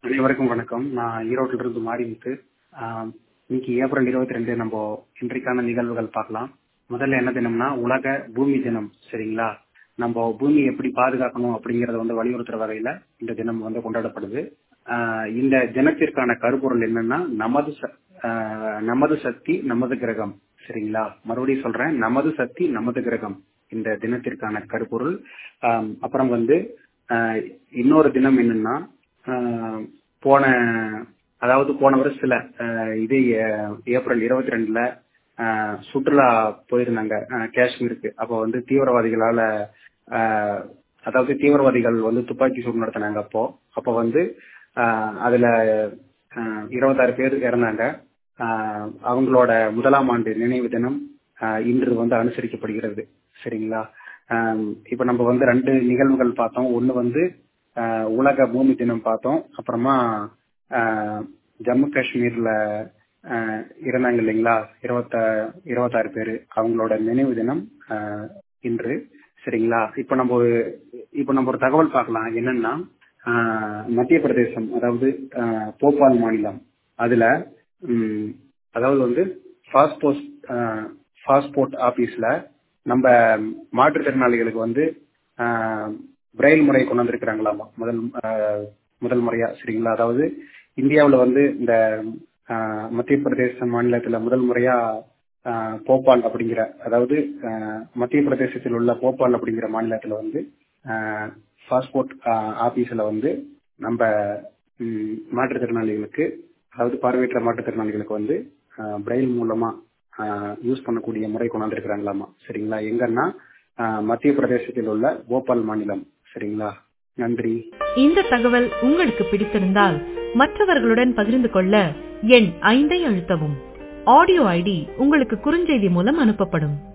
அனைவருக்கும் வணக்கம் நான் ஈரோட்டில இருந்து மாரிமுத்து ஆஹ் இன்னைக்கு ஏப்ரல் இருபத்தி ரெண்டு நம்ம இன்றைக்கான நிகழ்வுகள் பார்க்கலாம் முதல்ல என்ன தினம்னா உலக பூமி தினம் சரிங்களா நம்ம பூமி எப்படி பாதுகாக்கணும் அப்படிங்கறத வந்து வலியுறுத்துற வகையில இந்த தினம் வந்து கொண்டாடப்படுது ஆஹ் இந்த தினத்திற்கான கருப்பொருள் என்னன்னா நமது ச- ஆஹ் நமது சக்தி நமது கிரகம் சரிங்களா மறுபடியும் சொல்றேன் நமது சக்தி நமது கிரகம் இந்த தினத்திற்கான கருப்பொருள் ஆஹ் அப்புறம் வந்து ஆஹ் இன்னொரு தினம் என்னன்னா ஆஹ் போன அதாவது போன வருஷத்துல ஆஹ் இதே ஏ- ஏப்ரல் இருபத்தி ரெண்டுல சுற்றுலா போயிருந்தாங்க ஆஹ் காஷ்மீருக்கு அப்போ வந்து தீவிரவாதிகளால ஆஹ் அதாவது தீவிரவாதிகள் வந்து துப்பாக்கி சூடு நடத்தினாங்க அப்போ அப்போ வந்து ஆஹ் அதுல ஆஹ் இருபத்தாறு பேர் இறந்தாங்க ஆஹ் அவங்களோட முதலாம் ஆண்டு நினைவு தினம் ஆஹ் இன்று வந்து அனுசரிக்கப்படுகிறது சரிங்களா ஆஹ் இப்ப நம்ம வந்து ரெண்டு நிகழ்வுகள் பார்த்தோம் ஒண்ணு வந்து ஆஹ் உலக பூமி தினம் பார்த்தோம் அப்புறமா ஆஹ் ஜம்மு காஷ்மீர்ல ஆஹ் இருந்தாங்க இல்லைங்களா இருபத்த இருபத்தாறு பேரு அவங்களோட நினைவு தினம் ஆஹ் இன்று சரிங்களா இப்ப நம்ம ஒரு- இப்ப நம்ம ஒரு தகவல் பார்க்கலாம் என்னன்னா ஆஹ் மத்திய பிரதேசம் அதாவது ஆஹ் போபால் மாநிலம் அதுல ம், அதாவது வந்து பாஸ்போர்ட் பாஸ்போர்ட் ஆபீஸ்ல நம்ம மாற்றுத்திறனாளிகளுக்கு வந்து ஆஹ், பிரெயில் முறை கொண்டு வந்திருக்கிறாங்களாமா முதல் ஆஹ், முதல் முறையா சரிங்களா அதாவது இந்தியாவுல வந்து இந்த ஆஹ், மத்திய பிரதேச மாநிலத்துல முதல் முறையா ஆஹ், போபால் அப்படிங்கிற அதாவது ஆஹ், மத்திய பிரதேசத்தில் உள்ள போபால் அப்படிங்கிற மாநிலத்துல வந்து பாஸ்போர்ட் ஆபீஸ்ல வந்து நம்ம ம், மாற்றுத்திறனாளிகளுக்கு அதாவது பார்வையற்ற மாற்றுத்திறனாளிகளுக்கு வந்து பிரெயில் மூலமா யூஸ் பண்ணக்கூடிய முறை கொண்டாந்துருக்கிறாங்களாமா சரிங்களா எங்கன்னா ஆஹ், மத்திய பிரதேசத்தில் உள்ள போபால் மாநிலம் சரிங்களா நன்றி இந்த தகவல் உங்களுக்கு பிடித்திருந்தால் மற்றவர்களுடன் பகிர்ந்து கொள்ள எண் ஐந்தை அழுத்தவும் ஆடியோ ஐடி உங்களுக்கு குறுஞ்செய்தி மூலம் அனுப்பப்படும்